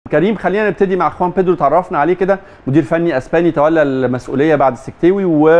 كريم خلينا نبتدي مع خوان بيدرو تعرفنا عليه كده مدير فني اسباني تولى المسؤوليه بعد السكتاوي و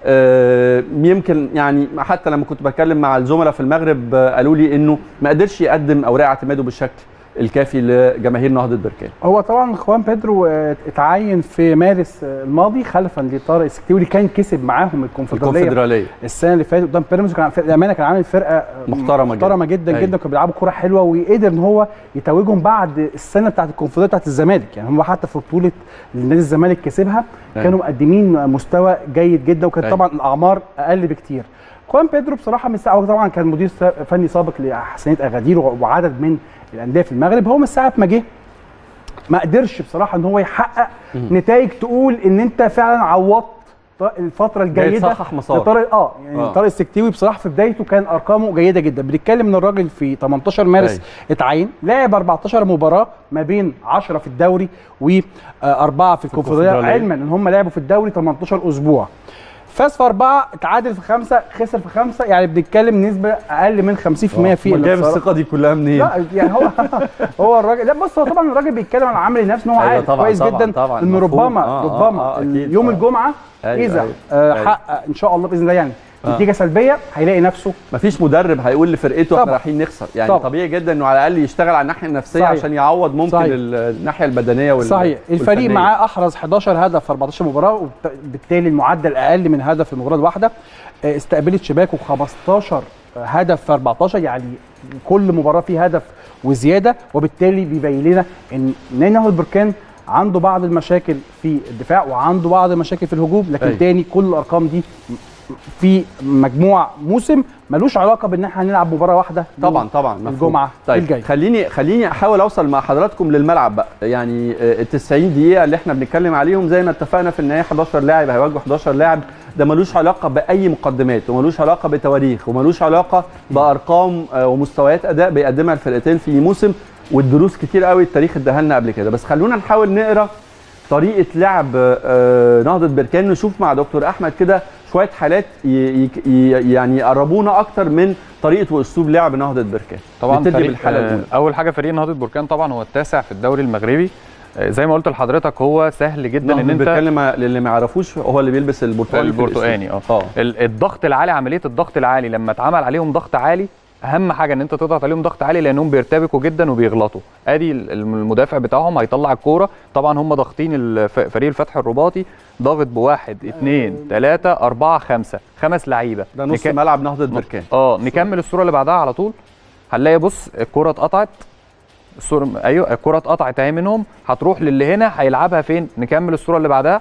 آه، يمكن يعني حتى لما كنت بتكلم مع الزملاء في المغرب آه، قالوا لي انه ما قدرش يقدم اوراق اعتماده بالشكل الكافي لجماهير نهضه بركان هو طبعا خوان بيدرو آه، اتعين في مارس آه، الماضي خلفا لطارق السكتيوي اللي كان كسب معاهم الكونفدراليه الكونفدراليه السنه اللي فاتت قدام بيراميدز كان للامانه كان عامل فرقه محترمة جدا. محترمه جدا أيوة. جدا كانوا بيلعبوا كوره حلوه وقدر ان هو يتوجهم بعد السنه بتاعت الكونفدراليه بتاعت الزمالك يعني هم حتى في بطوله نادي الزمالك كسبها أيوة. كانوا مقدمين مستوى جيد جدا وكانت أيوة. طبعا الاعمار اقل بكتير خوان بيدرو بصراحه من ساعه هو طبعا كان مدير سا- فني سابق لحسنيه اغادير وعدد من الانديه في المغرب هو من ساعه ما جه ما قدرش بصراحه ان هو يحقق نتائج تقول ان انت فعلا عوضت الفتره جاي الجيده تصحح مسار. لطارق اه يعني آه. طارق السكتيوي بصراحه في بدايته كان ارقامه جيده جدا بنتكلم ان الراجل في 18 مارس أيوة. اتعين لعب 14 مباراه ما بين 10 في الدوري واربعه في الكونفدراليه الكونفدرالية. علما ان هم لعبوا في الدوري 18 اسبوع فاز في اربعه اتعادل في خمسه خسر في خمسه يعني بنتكلم نسبه اقل من 50% في أمال جايب الانتصارات. الثقه دي كلها منين؟ لا يعني هو هو الراجل لا بص هو طبعا الراجل بيتكلم عن عمل نفسه ان هو أيوة عارف طبعاً، كويس طبعاً، جدا طبعاً، ان مفهوم. ربما آه، آه، ربما آه، أكيد. يوم آه. الجمعه أيوة، اذا أيوة، آه، أيوة. حقق ان شاء الله باذن الله يعني آه. نتيجه سلبيه هيلاقي نفسه مفيش مدرب هيقول لفرقته احنا طبعاً. رايحين نخسر يعني طبعاً. طبيعي جدا انه على الاقل يشتغل على الناحيه النفسيه صحيح. عشان يعوض ممكن صحيح. ال- الناحيه البدنيه وال صحيح الفريق والفنية. معاه احرز 11 هدف في 14 مباراه وبالتالي المعدل اقل من هدف في المباراه الواحده آه، استقبلت شباكه 15 هدف في 14 يعني كل مباراه فيه هدف وزياده وبالتالي بيبين لنا ان نادي نهضه البركان عنده بعض المشاكل في الدفاع وعنده بعض المشاكل في الهجوم لكن أيوة. تاني كل الارقام دي في مجموع موسم ملوش علاقه بان احنا هنلعب مباراه واحده طبعا طبعا مفهوم. الجمعة طيب الجاية. خليني خليني احاول اوصل مع حضراتكم للملعب بقى يعني آه، ال 90 دقيقه اللي احنا بنتكلم عليهم زي ما اتفقنا في النهايه 11 لاعب هيواجهوا 11 لاعب ده ملوش علاقه باي مقدمات وملوش علاقه بتواريخ وملوش علاقه بارقام آه، ومستويات اداء بيقدمها الفرقتين في موسم والدروس كتير قوي التاريخ اداها لنا قبل كده بس خلونا نحاول نقرا طريقه لعب آه، نهضه بركان نشوف مع دكتور احمد كده شويه حالات ي- ي- ي- يعني يقربونا اكتر من طريقه واسلوب لعب نهضه بركان طبعا نبتدي فريق بالحاله آه، الاولى اول حاجه فريق نهضه بركان طبعا هو التاسع في الدوري المغربي آه، زي ما قلت لحضرتك هو سهل جدا ان نهضه انت بركان لما- للي ما يعرفوش هو اللي بيلبس البرتقالي في البرتقاني اه اه ال- الضغط العالي عمليه الضغط العالي لما اتعمل عليهم ضغط عالي اهم حاجه ان انت تضغط عليهم ضغط عالي لانهم بيرتبكوا جدا وبيغلطوا ادي ال- المدافع بتاعهم هيطلع الكوره طبعا هم ضاغطين الف- فريق الفتح الرباطي ضاغط بواحد اثنين ثلاثه اربعه خمسه خمس لعيبه ده نص نك- ملعب نهضه بركان اه نكمل الصوره اللي بعدها على طول هنلاقي بص الكره اتقطعت الصوره ايوه الكره اتقطعت اهي منهم هتروح للي هنا هيلعبها فين نكمل الصوره اللي بعدها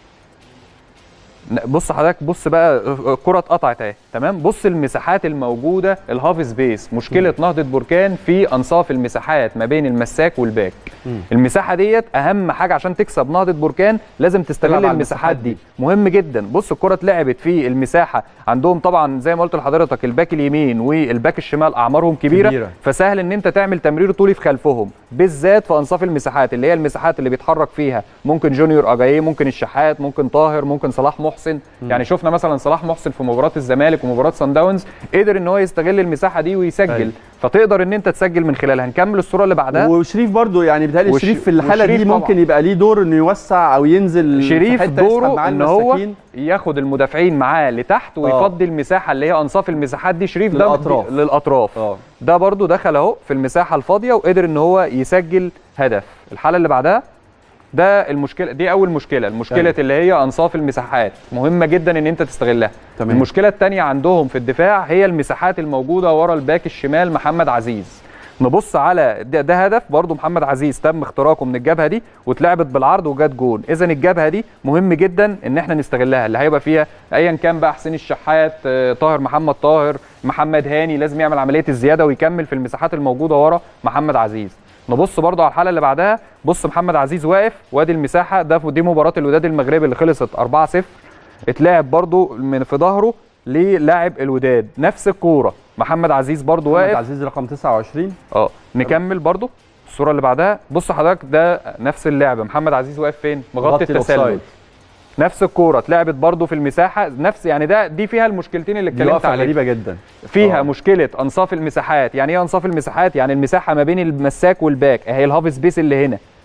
ن- بص حضرتك بص بقى الكره اتقطعت اهي تمام بص المساحات الموجوده الهاف سبيس مشكله نهضه بركان في انصاف المساحات ما بين المساك والباك مم. المساحه ديت اهم حاجه عشان تكسب نهضه بركان لازم تلعب تستغل على المساحات المساحات دي مهم جدا بص الكره اتلعبت في المساحه عندهم طبعا زي ما قلت لحضرتك الباك اليمين والباك الشمال اعمارهم كبيره, كبيرة. فسهل ان انت تعمل تمرير طولي في خلفهم بالذات في انصاف المساحات اللي هي المساحات اللي بيتحرك فيها ممكن جونيور اجاييه ممكن الشحات ممكن طاهر ممكن صلاح محسن يعني شفنا مثلا صلاح محسن في مباراه الزمالك ومباراه سان داونز قدر ان هو يستغل المساحه دي ويسجل أيوة. فتقدر ان انت تسجل من خلالها هنكمل الصوره اللي بعدها وشريف برضو يعني بيتهيألي وش- شريف في الحاله وشريف دي طبعاً. ممكن يبقى ليه دور انه يوسع او ينزل في شريف حتة يسحب دوره معاه ان هو المساكين. ياخد المدافعين معاه لتحت ويفضي المساحه اللي هي انصاف المساحات دي شريف ده للأطراف. دي- للاطراف اه ده برضو دخل اهو في المساحه الفاضيه وقدر ان هو يسجل هدف الحاله اللي بعدها ده المشكله دي اول مشكله المشكله أيوة. اللي هي انصاف المساحات مهمه جدا ان انت تستغلها تمام. المشكله الثانيه عندهم في الدفاع هي المساحات الموجوده ورا الباك الشمال محمد عزيز نبص على ده, ده هدف برضو محمد عزيز تم اختراقه من الجبهه دي واتلعبت بالعرض وجات جون اذا الجبهه دي مهم جدا ان احنا نستغلها اللي هيبقى فيها ايا كان بقى حسين الشحات آه، طاهر محمد طاهر محمد هاني لازم يعمل عمليه الزياده ويكمل في المساحات الموجوده ورا محمد عزيز نبص برضو على الحاله اللي بعدها بص محمد عزيز واقف وادي المساحه ده دي مباراه الوداد المغربي اللي خلصت 4-0 اتلعب برضو من في ظهره للاعب الوداد نفس الكوره محمد عزيز برضو محمد واقف عزيز رقم 29 اه نكمل برضو الصوره اللي بعدها بص حضرتك ده نفس اللعبه محمد عزيز واقف فين مغطي مغطي التسلل الأوفسايد. نفس الكوره اتلعبت برضو في المساحه نفس يعني ده دي فيها المشكلتين اللي دي اتكلمت وقفه عليهم غريبه جدا فيها آه. مشكله انصاف المساحات يعني ايه انصاف المساحات يعني المساحه ما بين المساك والباك اهي الهاف سبيس اللي هنا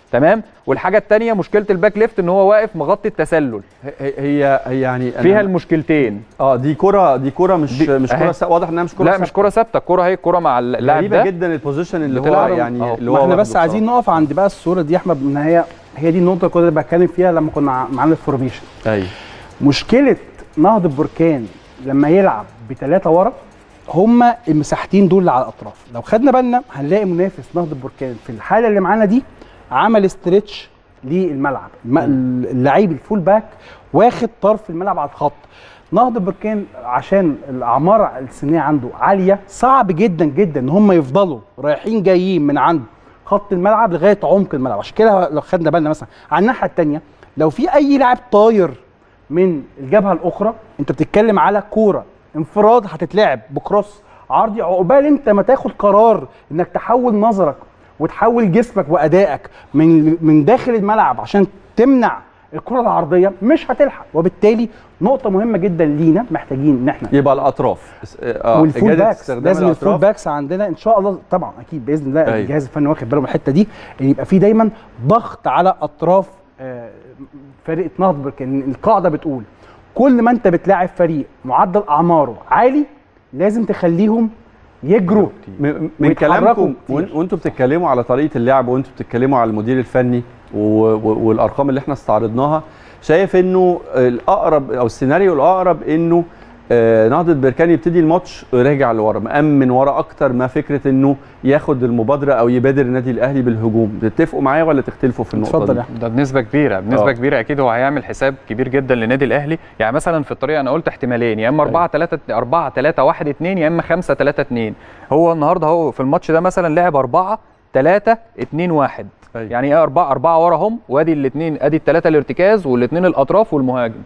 تمام والحاجه الثانيه مشكله الباك ليفت ان هو واقف مغطي التسلل هي هي هي يعني أنا- فيها المشكلتين اه دي كره دي كره مش دي- مش أهي. كره سا- واضح انها مش كره لا مش كره ثابته الكره هي الكره مع اللاعب غريبه ده جدا البوزيشن اللي هو بتلعب- يعني أهو. اللي ما هو احنا واخده بس عايزين بصراحة. نقف عند بقى الصوره دي يا احمد ان هي هي دي النقطه اللي كنت بتكلم فيها لما كنا معانا الفورميشن ايوه مشكله نهضه بركان لما يلعب بثلاثه ورا هما المساحتين دول اللي على الاطراف لو خدنا بالنا هنلاقي منافس نهضه بركان في الحاله اللي معانا دي عمل استرتش للملعب الم- اللعيب الفول باك واخد طرف الملعب على الخط نهضه بركان عشان الاعمار السنيه عنده عاليه صعب جدا جدا ان هم يفضلوا رايحين جايين من عند خط الملعب لغايه عمق الملعب عشان كده لو خدنا بالنا مثلا على الناحيه الثانيه لو في اي لاعب طاير من الجبهه الاخرى انت بتتكلم على كوره انفراد هتتلعب بكروس عرضي عقبال انت ما تاخد قرار انك تحول نظرك وتحول جسمك وادائك من من داخل الملعب عشان تمنع الكره العرضيه مش هتلحق وبالتالي نقطه مهمه جدا لينا محتاجين ان احنا يبقى الاطراف اه والفول إجادة باكس استخدام لازم الفول الأطراف. باكس عندنا ان شاء الله طبعا اكيد باذن الله أيوة. الجهاز الفني واخد باله من الحته دي ان يبقى في دايما ضغط على اطراف آه، فريق نهضه بركان القاعده بتقول كل ما انت بتلاعب فريق معدل اعماره عالي لازم تخليهم يجروا م- م- من ويتحركوا كلامكم كتير. وإن- وانتوا بتتكلموا على طريقه اللعب وانتوا بتتكلموا على المدير الفني و- و- والارقام اللي احنا استعرضناها شايف انه الاقرب او السيناريو الاقرب انه آه، نهضه بركان يبتدي الماتش راجع لورا مأمن ورا اكتر ما فكره انه ياخد المبادره او يبادر النادي الاهلي بالهجوم تتفقوا معايا ولا تختلفوا في النقطه اتفضل دي يا أحمد. ده بنسبه كبيره بنسبه آه. أوه. كبيره اكيد هو هيعمل حساب كبير جدا للنادي الاهلي يعني مثلا في الطريقه انا قلت احتمالين يا اما 4 3 4 3 1 2 يا اما 5 3 2 هو النهارده هو في الماتش ده مثلا لعب 4 3 2 1 أيوة. يعني ايه 4 4 ورا هم وادي الاثنين ادي الثلاثه الارتكاز والاثنين الاطراف والمهاجم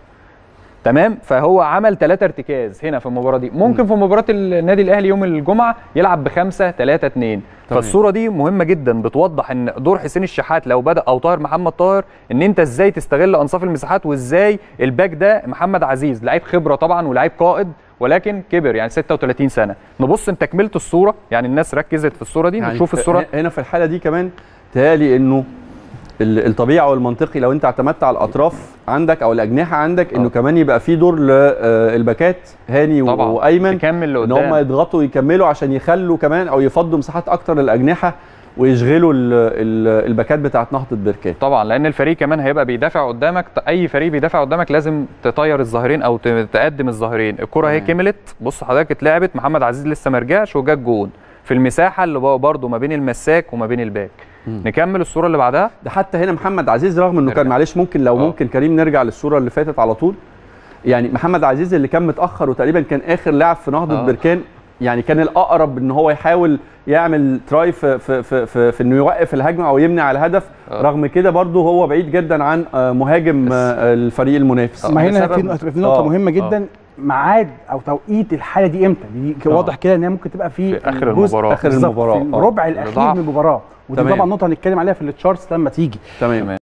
تمام فهو عمل ثلاثة ارتكاز هنا في المباراه دي ممكن في مباراه النادي الاهلي يوم الجمعه يلعب بخمسة ثلاثة اتنين تمام. فالصوره دي مهمه جدا بتوضح ان دور حسين الشحات لو بدا او طاهر محمد طاهر ان انت ازاي تستغل انصاف المساحات وازاي الباك ده محمد عزيز لعيب خبره طبعا ولاعيب قائد ولكن كبر يعني 36 سنه نبص انت كملت الصوره يعني الناس ركزت في الصوره دي يعني نشوف الصوره هنا في الحاله دي كمان تهيألي انه ال- الطبيعي او المنطقي لو انت اعتمدت على الاطراف عندك او الاجنحه عندك انه آه. كمان يبقى في دور للباكات هاني و- طبعا وايمن تكمل ان لقدام هم يضغطوا ويكملوا عشان يخلوا كمان او يفضوا مساحات اكتر للاجنحه ويشغلوا ال- ال- الباكات بتاعت نهضه بركان طبعا لان الفريق كمان هيبقى بيدافع قدامك اي فريق بيدافع قدامك لازم تطير الظاهرين او ت- تقدم الظاهرين الكره هي تمام. كملت بص حضرتك اتلعبت محمد عزيز لسه ما رجعش وجا الجون في المساحه اللي برضه ما بين المساك وما بين الباك مم. نكمل الصوره اللي بعدها ده حتى هنا محمد عزيز رغم انه كان نرجع. معلش ممكن لو آه. ممكن كريم نرجع للصوره اللي فاتت على طول يعني محمد عزيز اللي كان متاخر وتقريبا كان اخر لاعب في نهضه آه. بركان يعني كان الاقرب ان هو يحاول يعمل تراي في في في, في, في انه يوقف الهجمه او يمنع الهدف آه. رغم كده برضه هو بعيد جدا عن آه، مهاجم بس- آه، الفريق المنافس آه. ما هنا بسبب- في في نقطه آه. مهمه جدا ميعاد او توقيت الحاله دي امتى دي آه. واضح كده ان هي ممكن تبقى في, في آخر الجزء- المباراة. آخر بالظبط، المباراة. في آه. الربع الاخير الضعف. من المباراه ودي تمام. طبعا نقطه هنتكلم عليها في التشارتس لما تيجي تمام